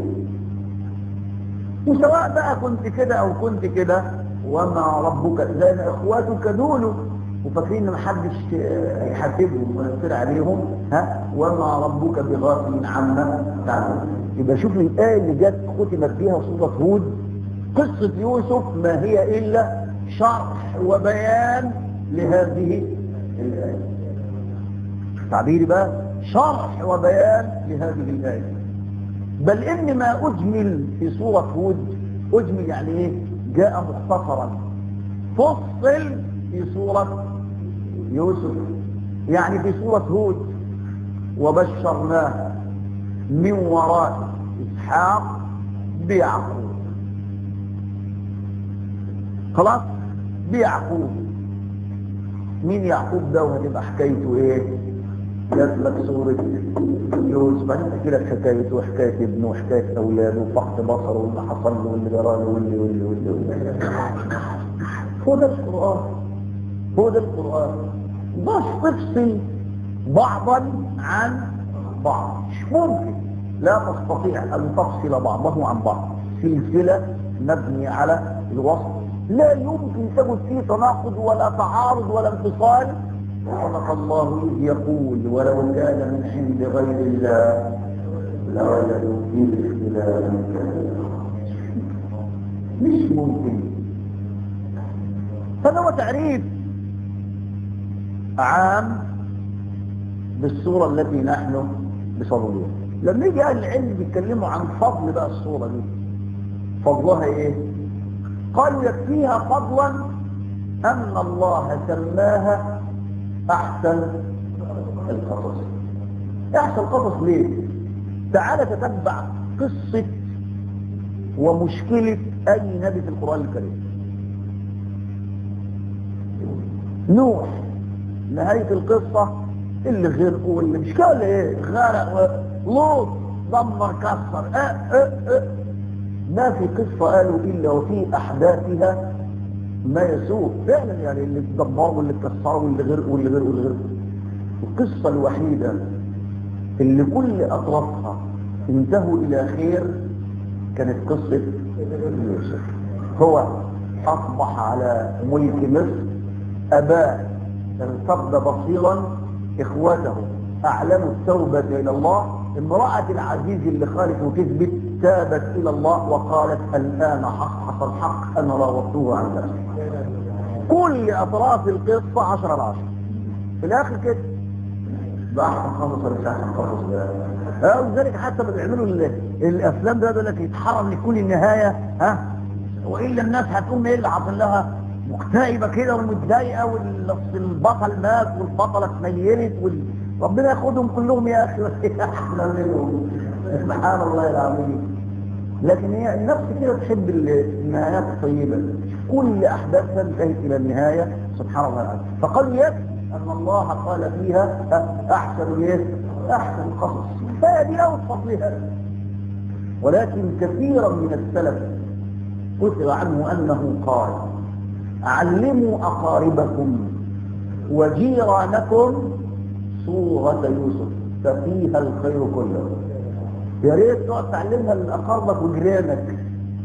وسواء بقى كنت كده او كنت كده وما ربك زي ما اخواتك دول وفاكرين ان محدش هيحاسبهم ويصير عليهم ها وما ربك بغافل عما تعمل يبقى شوف الايه اللي جت ختمت بيها سوره هود قصه يوسف ما هي الا شرح وبيان لهذه الايه تعبيري بقى شرح وبيان لهذه الايه بل ان ما اجمل في سوره هود اجمل يعني ايه جاء مختصرا فصل في سوره يوسف يعني في سوره هود وبشرناه من وراء اسحاق بيعقوب خلاص بيعقوب مين يعقوب ده وهتبقى حكايته ايه جات لك صورة يوسف بعدين تحكي لك حكايته وحكاية ابنه وحكاية أولاده وفقد بصره واللي حصل له واللي جرى له واللي واللي واللي, واللي. هو ده القرآن هو ده القرآن بس تفصل بعضا عن بعض مش ممكن لا تستطيع أن تفصل بعضه عن بعض سلسلة مبنية على الوصف لا يمكن تجد فيه تناقض ولا تعارض ولا انفصال صدق الله إذ يقول ولو كان من عند غير الله لوجدوا فيه اختلافا كثيرا مش ممكن فده هو تعريف عام بالصورة التي نحن بصدورهم لما يجي اهل العلم بيتكلموا عن فضل بقى الصورة دي فضلها ايه قالوا يكفيها فضلا ان الله سماها احسن القصص احسن قصص ليه تعال تتبع قصة ومشكلة اي نبي في القرآن الكريم نوح نهاية القصة اللي غرقوا واللي مش كده ايه غرق لوط دمر كسر اه اه اه ما في قصة قالوا إلا وفي أحداثها ما يسوء فعلا يعني اللي اتدمروا واللي اتكسروا واللي غرقوا واللي غرقوا واللي غرقوا القصة الوحيدة اللي كل أطرافها انتهوا إلى خير كانت قصة يوسف هو أصبح على ملك مصر أباه ارتد بصيرا إخوته أعلنوا التوبة إلى الله امرأة العزيز اللي خالف وكذبت تابت إلى الله وقالت الآن حق حق الحق أنا راودته عن نفسي كل أطراف القصة عشرة على عشرة في الآخر كده ده أحسن خمس ولا مش أحسن خمس ها ولذلك حتى ما بيعملوا الأفلام ده يقول لك يتحرم لكل النهاية ها وإلا الناس هتقوم إيه اللي حاصل لها مكتئبة كده ومتضايقة والبطل مات والبطلة اتنيلت وال... ربنا ياخدهم كلهم يا اخي احنا منهم سبحان الله العظيم لكن هي النفس كده تحب النهايات الطيبة كل احداثها انتهت الى النهاية سبحان الله العظيم فقالوا يكفي ان الله قال فيها احسن ايه احسن قصص فهذه او فضلها ولكن كثيرا من السلف كثر عنه انه قال علموا اقاربكم وجيرانكم صورة يوسف ففيها الخير كله يا ريت تقعد تعلمها لاقاربك وجيرانك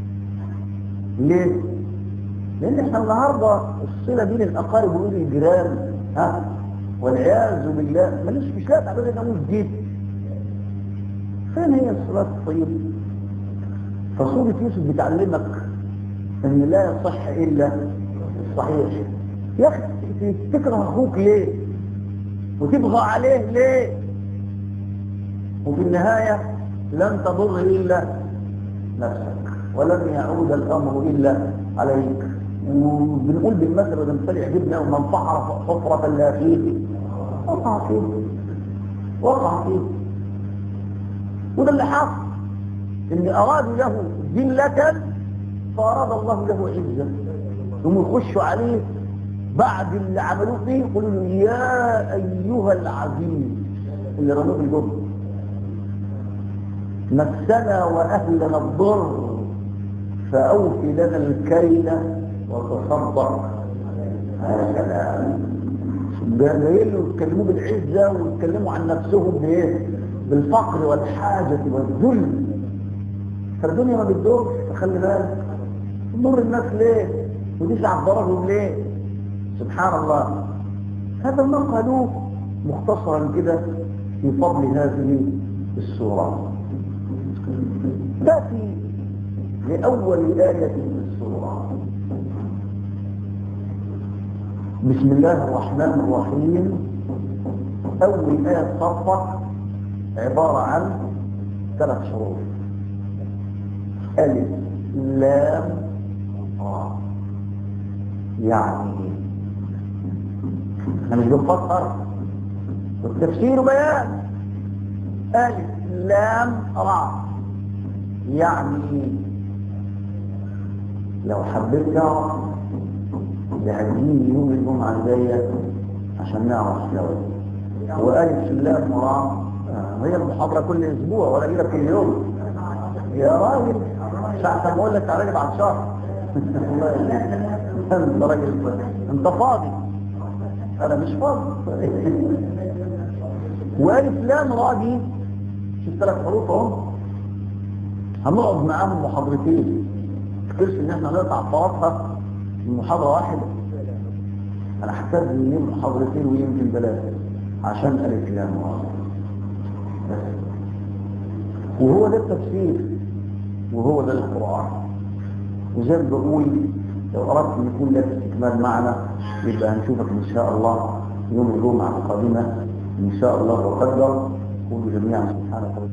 ليه؟ لان احنا النهارده الصله بين الاقارب وبين الجيران ها والعياذ بالله ماليش مش لاقي تعمل ناموس جديد فين هي الصلاه الطيبه؟ فصوره يوسف بتعلمك ان لا يصح الا الصحيح يا اخي تكره اخوك ليه؟ وتبغى عليه ليه وفي النهاية لن تضر إلا نفسك ولن يعود الأمر إلا عليك وبنقول بالمثل وده مثال يعجبنا ومن فحر حفرة لا فيه وقع فيه وقع فيه وده اللي حصل ان ارادوا له ذلة فاراد الله له عزة ثم يخشوا عليه بعد اللي عملوه فيه يقولوا له يا ايها العزيز اللي رموه في الجبل مسنا واهلنا الضر فاوفي لنا الكيل وتصدق يا سلام جايين له يتكلموا بالعزه ويتكلموا عن نفسهم بايه بالفقر والحاجه والذل فالدنيا ما بتدورش خلي بالك تضر الناس ليه وتسعى ضررهم ليه سبحان الله هذا ما قالوه مختصرا كده في فضل هذه السورة تأتي لأول آية في السورة بسم الله الرحمن الرحيم أول آية صفت عبارة عن ثلاث شروط ألف لام را يعني احنا مش بنفكر والتفسير بيان ألف لام را يعني لو حبيت تعرف يهديني يوم الجمعة الجاية عشان نعرف سوا وألف لام را هي المحاضرة كل أسبوع ولا كده كل يوم يا راجل ساعة ما أقول لك تعالى بعد شهر الله يهديك انت راجل انت فاضي انا مش فاضي والف لام را دي شوف ثلاث حروف اهو هنقعد معاهم محاضرتين تفكرش ان احنا نقطع طرفها من محاضره واحده انا هحتاج منين محاضرتين ويمكن ثلاثه عشان الف لام را وهو ده التفسير وهو ده القران وزي ما بقول لو أردت أن يكون لك استكمال معنا يبقى هنشوفك إن شاء الله يوم الجمعة القادمة إن شاء الله وقدر قولوا جميعا سبحانك